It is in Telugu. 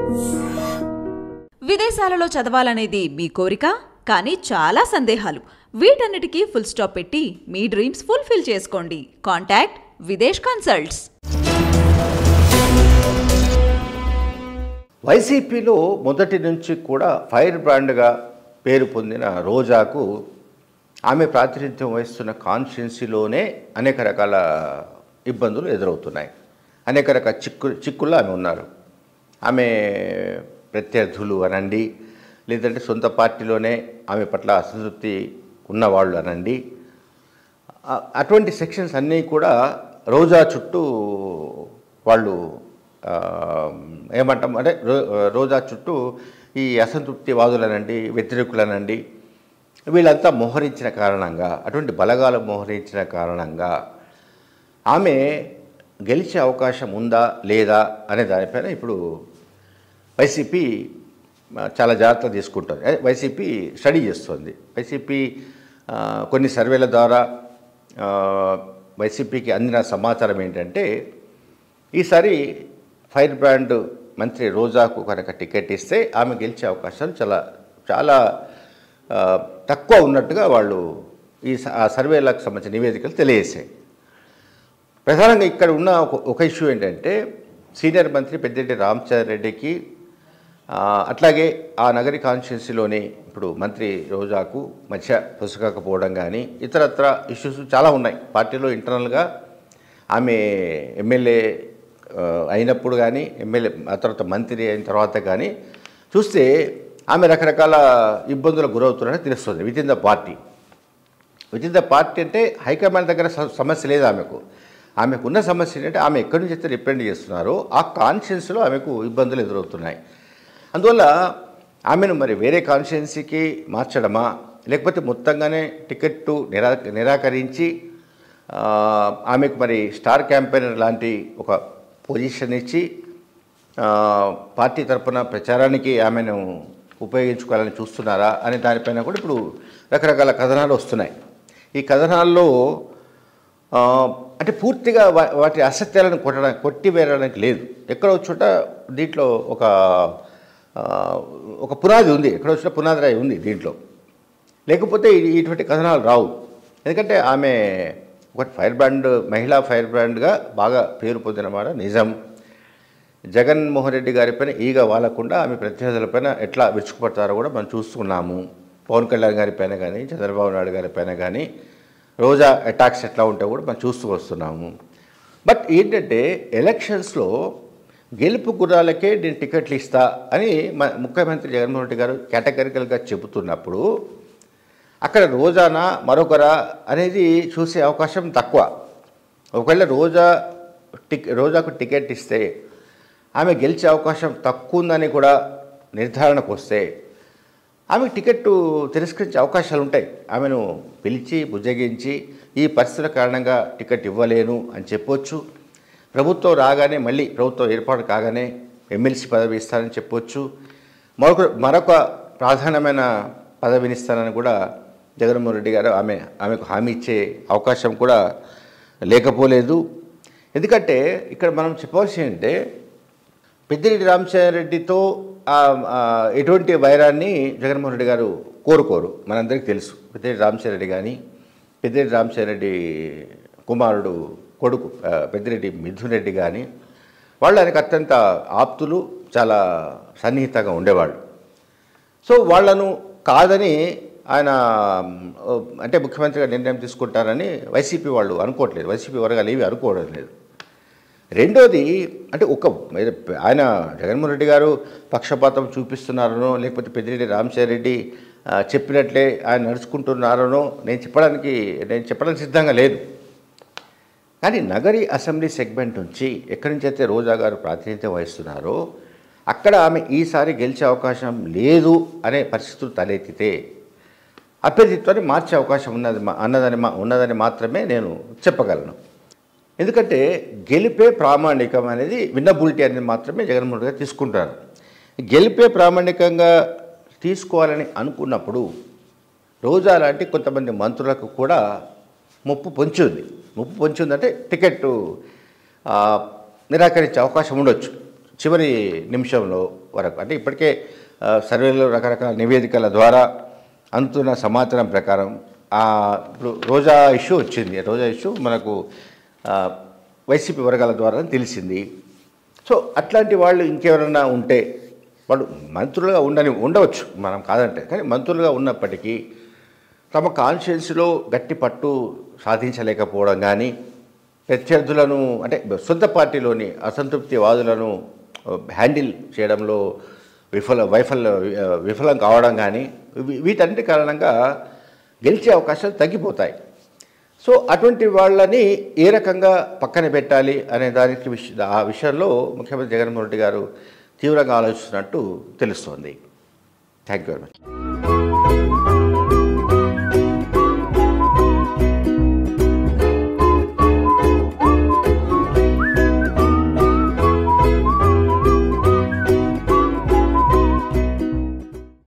విదేశాలలో చదవాలనేది మీ కోరిక కానీ చాలా సందేహాలు వీటన్నిటికీ ఫుల్ స్టాప్ పెట్టి మీ డ్రీమ్స్ ఫుల్ఫిల్ చేసుకోండి కాంటాక్ట్ విదేశ్ కన్సల్ట్స్ వైసీపీలో మొదటి నుంచి కూడా ఫైర్ బ్రాండ్గా పేరు పొందిన రోజాకు ఆమె ప్రాతినిధ్యం వహిస్తున్న కాన్స్టిట్యున్సీలోనే అనేక రకాల ఇబ్బందులు ఎదురవుతున్నాయి అనేక రకాల చిక్కు చిక్కుల్లో ఆమె ఉన్నారు ఆమె ప్రత్యర్థులు అనండి లేదంటే సొంత పార్టీలోనే ఆమె పట్ల అసంతృప్తి ఉన్నవాళ్ళు అనండి ఆ- అటువంటి సెక్షన్స్ అన్నీ కూడా రోజా చుట్టూ వాళ్ళు ఆ, ఏమంటాం అంటే రో- రోజా చుట్టూ ఈ అసంతృప్తి వాదులనండి వ్యతిరేకులనండి వీళ్ళంతా మోహరించిన కారణంగా అటువంటి బలగాలు మోహరించిన కారణంగా ఆమె గెలిచే అవకాశం ఉందా లేదా అనే దానిపైన ఇప్పుడు వైసీపీ ఆ, చాలా జాగ్రత్త తీసుకుంటుంది అదే వైసీపీ స్టడీ చేస్తుంది వైసీపీ ఆ, కొన్ని సర్వేల ద్వారా ఆ, వైసీపీకి అందిన సమాచారం ఏంటంటే ఈసారి ఫైర్ బ్రాండ్ మంత్రి రోజాకు కనుక టికెట్ ఇస్తే ఆమె గెలిచే అవకాశాలు చాలా చాలా ఆ, తక్కువ ఉన్నట్టుగా వాళ్ళు ఈ స- ఆ సర్వేలకు సంబంధించిన నివేదికలు తెలియజేశాయి ప్రధానంగా ఇక్కడ ఉన్న ఒక ఒక ఇష్యూ ఏంటంటే సీనియర్ మంత్రి పెద్దిరెడ్డి రామచంద్రరెడ్డికి ఆ, అట్లాగే ఆ నగరి కాన్స్టిట్యున్సీలోని ఇప్పుడు మంత్రి రోజాకు మధ్య పుసకకపోవడం కానీ ఇతరత్ర ఇష్యూస్ చాలా ఉన్నాయి పార్టీలో ఇంటర్నల్గా ఆమె ఎమ్మెల్యే ఆ, అయినప్పుడు కానీ ఎమ్మెల్యే ఆ తర్వాత మంత్రి అయిన తర్వాత కానీ చూస్తే ఆమె రకరకాల ఇబ్బందులకు గురవుతున్నారని తెలుస్తుంది within the party within the party అంటే హైకమాండ్ దగ్గర స- సమస్య లేదు ఆమెకు ఆమెకు ఉన్న సమస్య ఏంటంటే ఆమె ఎక్కడి నుంచి అయితే రిప్రజెంట్ చేస్తున్నారో ఆ కాన్షియన్స్లో ఆమెకు ఇబ్బందులు ఎదురవుతున్నాయి అందువల్ల ఆమెను మరి వేరే కాన్షియన్సీకి మార్చడమా లేకపోతే మొత్తంగానే టికెట్టు నిరా నిరాకరించి ఆ, ఆమెకు మరి స్టార్ క్యాంపెయినర్ లాంటి ఒక పొజిషన్ ఇచ్చి ఆ, పార్టీ తరపున ప్రచారానికి ఆమెను ఉపయోగించుకోవాలని చూస్తున్నారా అనే దానిపైన కూడా ఇప్పుడు రకరకాల కథనాలు వస్తున్నాయి ఈ కథనాల్లో ఆ, అంటే పూర్తిగా వా- వాటి అసత్యాలను కొట్టడానికి కొట్టివేయడానికి లేదు ఎక్కడో చోట దీంట్లో ఒక ఆ, ఒక పునాది ఉంది ఎక్కడో చోట పునాది రాయి ఉంది దీంట్లో లేకపోతే ఈ- ఇటువంటి కథనాలు రావు ఎందుకంటే ఆమె ఒక ఫైర్ బ్రాండ్ మహిళా ఫైర్ బ్రాండ్గా బాగా పేరు పొందిన మాట నిజం జగన్మోహన్ రెడ్డి గారిపైన ఈగ వాలకుండా ఆమె ప్రత్యర్థులపైన ఎట్లా విరుచుకుపడతారో కూడా మనం చూస్తున్నాము పవన్ కళ్యాణ్ గారి పైన కానీ చంద్రబాబు నాయుడు గారి పైన కానీ రోజా అటాక్స్ ఎట్లా ఉంటాయో కూడా మనం చూస్తూ వస్తున్నాము బట్ ఏంటంటే ఎలక్షన్స్లో గెలుపు గుర్రాలకే నేను టికెట్లు ఇస్తా అని మ- ముఖ్యమంత్రి జగన్మోహన్ రెడ్డి గారు కేటగిరికల్గా చెబుతున్నప్పుడు అక్కడ రోజానా మరొకరా అనేది చూసే అవకాశం తక్కువ ఒకవేళ రోజా టిక్ రోజాకు టికెట్ ఇస్తే ఆమె గెలిచే అవకాశం తక్కువ ఉందని కూడా నిర్ధారణకు వస్తే ఆమెకు టికెట్ తిరస్కరించే అవకాశాలు ఉంటాయి ఆమెను పిలిచి బుజ్జగించి ఈ పరిస్థితుల కారణంగా టికెట్ ఇవ్వలేను అని చెప్పొచ్చు ప్రభుత్వం రాగానే మళ్ళీ ప్రభుత్వం ఏర్పాటు కాగానే ఎమ్మెల్సీ పదవి ఇస్తానని చెప్పొచ్చు మరొక మరొక ప్రాధాన్యమైన పదవిని ఇస్తానని కూడా జగన్మోహన్ రెడ్డి గారు ఆమె ఆమెకు హామీ ఇచ్చే అవకాశం కూడా లేకపోలేదు ఎందుకంటే ఇక్కడ మనం చెప్పవలసి ఏంటంటే పెద్దిరెడ్డి రామచంద్రరెడ్డితో ఆ, ఆ, ఎటువంటి వైరాన్ని జగన్మోహన్ రెడ్డి గారు కోరుకోరు మనందరికీ తెలుసు పెద్దిరెడ్డి రామచంద్రరెడ్డి కానీ పెద్దిరెడ్డి రామచంద్రరెడ్డి కుమారుడు కొడుకు ఆ, పెద్దిరెడ్డి మిథున్ రెడ్డి కానీ వాళ్ళు ఆయనకు అత్యంత ఆప్తులు చాలా సన్నిహితంగా ఉండేవాళ్ళు సో వాళ్ళను కాదని ఆయన ఓ, అంటే ముఖ్యమంత్రిగా నిర్ణయం తీసుకుంటారని వైసీపీ వాళ్ళు అనుకోవట్లేదు వైసీపీ వర్గాలు ఏవి అనుకోవడం లేదు రెండోది అంటే ఒక ఆయన జగన్మోహన్ రెడ్డి గారు పక్షపాతం చూపిస్తున్నారనో లేకపోతే పెద్దిరెడ్డి రామచంద్ర రెడ్డి ఆ, చెప్పినట్లే ఆయన నడుచుకుంటున్నారనో నేను చెప్పడానికి నేను చెప్పడానికి సిద్ధంగా లేదు కానీ నగరి అసెంబ్లీ సెగ్మెంట్ నుంచి ఎక్కడి నుంచి అయితే రోజా గారు ప్రాతినిధ్యం వహిస్తున్నారో అక్కడ ఆమె ఈసారి గెలిచే అవకాశం లేదు అనే పరిస్థితులు తలెత్తితే అభ్యర్థిత్వాన్ని మార్చే అవకాశం ఉన్నది మా- అన్నదని మా ఉన్నదని మాత్రమే నేను చెప్పగలను ఎందుకంటే గెలిపే ప్రామాణికం అనేది విన్నబులిటీ అనేది మాత్రమే జగన్మోహన్ రెడ్డి గారు తీసుకుంటారు గెలిపే ప్రామాణికంగా తీసుకోవాలని అనుకున్నప్పుడు రోజా లాంటి కొంతమంది మంత్రులకు కూడా ముప్పు పొంచి ఉంది ముప్పు పొంచి ఉందంటే టికెట్ ఆ, నిరాకరించే అవకాశం ఉండొచ్చు చివరి నిమిషంలో వరకు అంటే ఇప్పటికే ఆ, సర్వేలో రకరకాల నివేదికల ద్వారా అందుతున్న సమాచారం ప్రకారం ఆ, ఇప్పుడు రోజా ఇష్యూ వచ్చింది రోజా ఇష్యూ మనకు ఆ, వైసీపీ వర్గాల ద్వారా తెలిసింది సో అట్లాంటి వాళ్ళు ఇంకెవరన్నా ఉంటే వాళ్ళు మంత్రులుగా ఉండని ఉండవచ్చు మనం కాదంటే కానీ మంత్రులుగా ఉన్నప్పటికీ తమ కాన్షియన్స్లో గట్టి పట్టు సాధించలేకపోవడం కానీ ప్రత్యర్థులను అంటే సొంత పార్టీలోని అసంతృప్తి వాదులను హ్యాండిల్ చేయడంలో విఫల వైఫల్య విఫలం కావడం కానీ వీ- వీటన్నిటి కారణంగా గెలిచే అవకాశాలు తగ్గిపోతాయి సో అటువంటి వాళ్ళని ఏ రకంగా పక్కన పెట్టాలి అనే దానికి విష ఆ విషయంలో ముఖ్యమంత్రి జగన్మోహన్ రెడ్డి గారు తీవ్రంగా ఆలోచిస్తున్నట్టు తెలుస్తోంది థ్యాంక్ యూ వెరీ మచ్